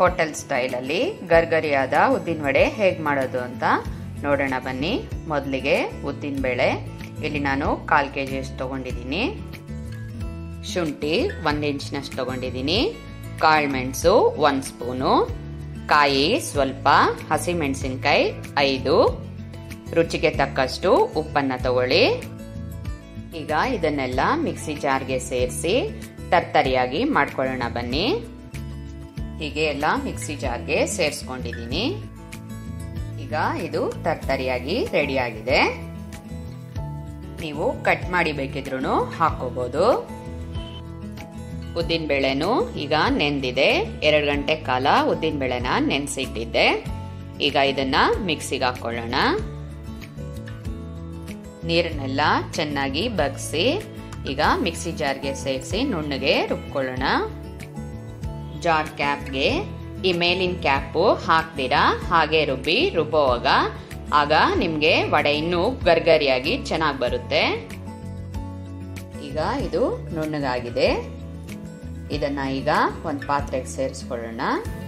hotel ಸ್ಟೈಲಲ್ಲಿ ಗರ್ಗರಿಯಾದ ಉದ್ದಿನ ವಡೆ ಹೇಗೆ ಮಾಡೋದು ಅಂತ ನೋಡೋಣ ಬನ್ನಿ ಮೊದಲಿಗೆ ಉದ್ದಿನ ಬೇಳೆ ಇಲ್ಲಿ ನಾನು ಕಾಲು ಕೆ ಜಿಯಷ್ಟು ತೊಗೊಂಡಿದ್ದೀನಿ ಶುಂಠಿ ಒಂದು ಇಂಚ್ನಷ್ಟು ತೊಗೊಂಡಿದ್ದೀನಿ ಕಾಳು ಮೆಣಸು ಒಂದು ಸ್ಪೂನು ಕಾಯಿ ಸ್ವಲ್ಪ ಹಸಿಮೆಣಸಿನ್ಕಾಯಿ ಐದು ರುಚಿಗೆ ತಕ್ಕಷ್ಟು ಉಪ್ಪನ್ನು ತಗೊಳ್ಳಿ ಈಗ ಇದನ್ನೆಲ್ಲ ಮಿಕ್ಸಿ ಜಾರ್ಗೆ ಸೇರಿಸಿ ತರ್ತರಿಯಾಗಿ ಮಾಡ್ಕೊಳ್ಳೋಣ ಬನ್ನಿ ಹೀಗೆ ಎಲ್ಲ ಮಿಕ್ಸಿ ಜಾರ್ಗೆ ಸೇರಿಸ್ಕೊಂಡಿದ್ದೀನಿ ಈಗ ಇದು ತರ್ತರಿಯಾಗಿ ರೆಡಿ ಆಗಿದೆ ನೀವು ಕಟ್ ಮಾಡಿ ಬೇಕಿದ್ರು ಹಾಕೋಬಹುದು ಉದ್ದಿನ ಬೇಳೆನು ಈಗ ನೆಂದಿದೆ ಎರಡು ಗಂಟೆ ಕಾಲ ಉದ್ದಿನ ಬೇಳೆನ ನೆನೆಸಿಟ್ಟಿದ್ದೆ ಈಗ ಇದನ್ನ ಮಿಕ್ಸಿಗೆ ಹಾಕೊಳ್ಳೋಣ ನೀರನ್ನೆಲ್ಲ ಚೆನ್ನಾಗಿ ಬಗ್ಸಿ ಈಗ ಮಿಕ್ಸಿ ಜಾರ್ಗೆ ಸೇರಿಸಿ ನುಣ್ಣಗೆ ರುಬ್ಕೊಳ್ಳೋಣ ಜಾರ್ ಕ್ಯಾಪ್ಗೆ ಈ ಮೇಲಿನ ಕ್ಯಾಪು ಹಾಕ್ತೀರಾ ಹಾಗೆ ರುಬ್ಬಿ ರುಬ್ಬೋವಾಗ ಆಗ ನಿಮಗೆ ವಡೆ ಇನ್ನೂ ಗರ್ಗರಿಯಾಗಿ ಚೆನ್ನಾಗಿ ಬರುತ್ತೆ ಈಗ ಇದು ನುಣ್ಣಗಾಗಿದೆ ಇದನ್ನ ಈಗ ಒಂದು ಪಾತ್ರೆಗೆ ಸೇರಿಸ್ಕೊಳ್ಳೋಣ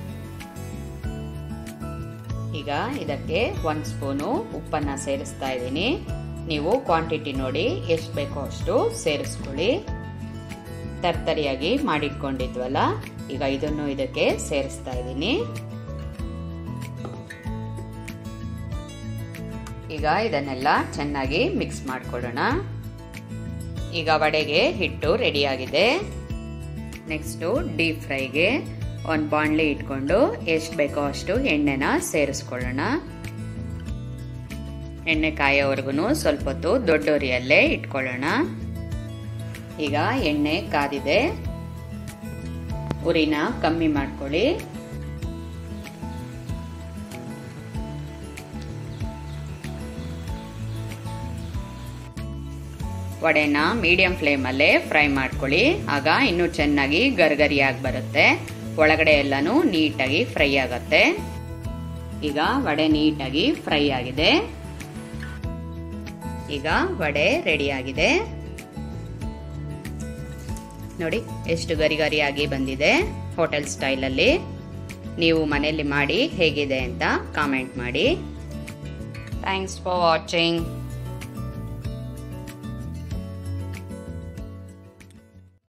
ಈಗ ಇದಕ್ಕೆ ಒಂದು ಸ್ಪೂನು ಉಪ್ಪನ್ನ ಸೇರಿಸ್ತಾ ಇದ್ದೀನಿ ನೀವು ಕ್ವಾಂಟಿಟಿ ನೋಡಿ ಎಷ್ಟು ಬೇಕೋ ಅಷ್ಟು ಸೇರಿಸ್ಕೊಳ್ಳಿ ತರ್ತರಿಯಾಗಿ ಮಾಡಿಟ್ಕೊಂಡಿದ್ವಲ್ಲ ಈಗ ಇದನ್ನು ಇದಕ್ಕೆ ಸೇರಿಸ್ತಾ ಇದ್ದೀನಿ ಈಗ ಇದನ್ನೆಲ್ಲ ಚೆನ್ನಾಗಿ ಮಿಕ್ಸ್ ಮಾಡ್ಕೊಳ್ಳೋಣ ಈಗ ವಡೆಗೆ ಹಿಟ್ಟು ರೆಡಿಯಾಗಿದೆ ನೆಕ್ಸ್ಟು ಡೀಪ್ ಫ್ರೈಗೆ ಒಂದು ಬಾಣಲಿ ಇಟ್ಕೊಂಡು ಎಷ್ಟು ಬೇಕೋ ಅಷ್ಟು ಎಣ್ಣೆನ ಸೇರಿಸ್ಕೊಳ್ಳೋಣ ಎಣ್ಣೆ ಕಾಯೋವರೆಗೂ ಸ್ವಲ್ಪ ಹೊತ್ತು ದೊಡ್ಡೋರಿಯಲ್ಲೇ ಇಟ್ಕೊಳ್ಳೋಣ ಈಗ ಎಣ್ಣೆ ಕಾದಿದೆ ಉರಿನ ಕಮ್ಮಿ ಮಾಡ್ಕೊಳ್ಳಿ ವಡೆನ ಮೀಡಿಯಂ ಫ್ಲೇಮಲ್ಲೇ ಫ್ರೈ ಮಾಡ್ಕೊಳ್ಳಿ ಆಗ ಇನ್ನೂ ಚೆನ್ನಾಗಿ ಗರ್ಗರಿಯಾಗಿ ಬರುತ್ತೆ ಒಳಗಡೆ ಎಲ್ಲಾನು ನೀಟಾಗಿ ಫ್ರೈ ಆಗತ್ತೆ ಈಗ ವಡೆ ನೀಟಾಗಿ ಫ್ರೈ ಆಗಿದೆ ಈಗ ವಡೆ ರೆಡಿ ಆಗಿದೆ ನೋಡಿ ಎಷ್ಟು ಗರಿ ಗರಿಯಾಗಿ ಬಂದಿದೆ ಹೋಟೆಲ್ ಸ್ಟೈಲಲ್ಲಿ ನೀವು ಮನೆಯಲ್ಲಿ ಮಾಡಿ ಹೇಗಿದೆ ಅಂತ ಕಾಮೆಂಟ್ ಮಾಡಿ ಥ್ಯಾಂಕ್ಸ್ ಫಾರ್ ವಾಚಿಂಗ್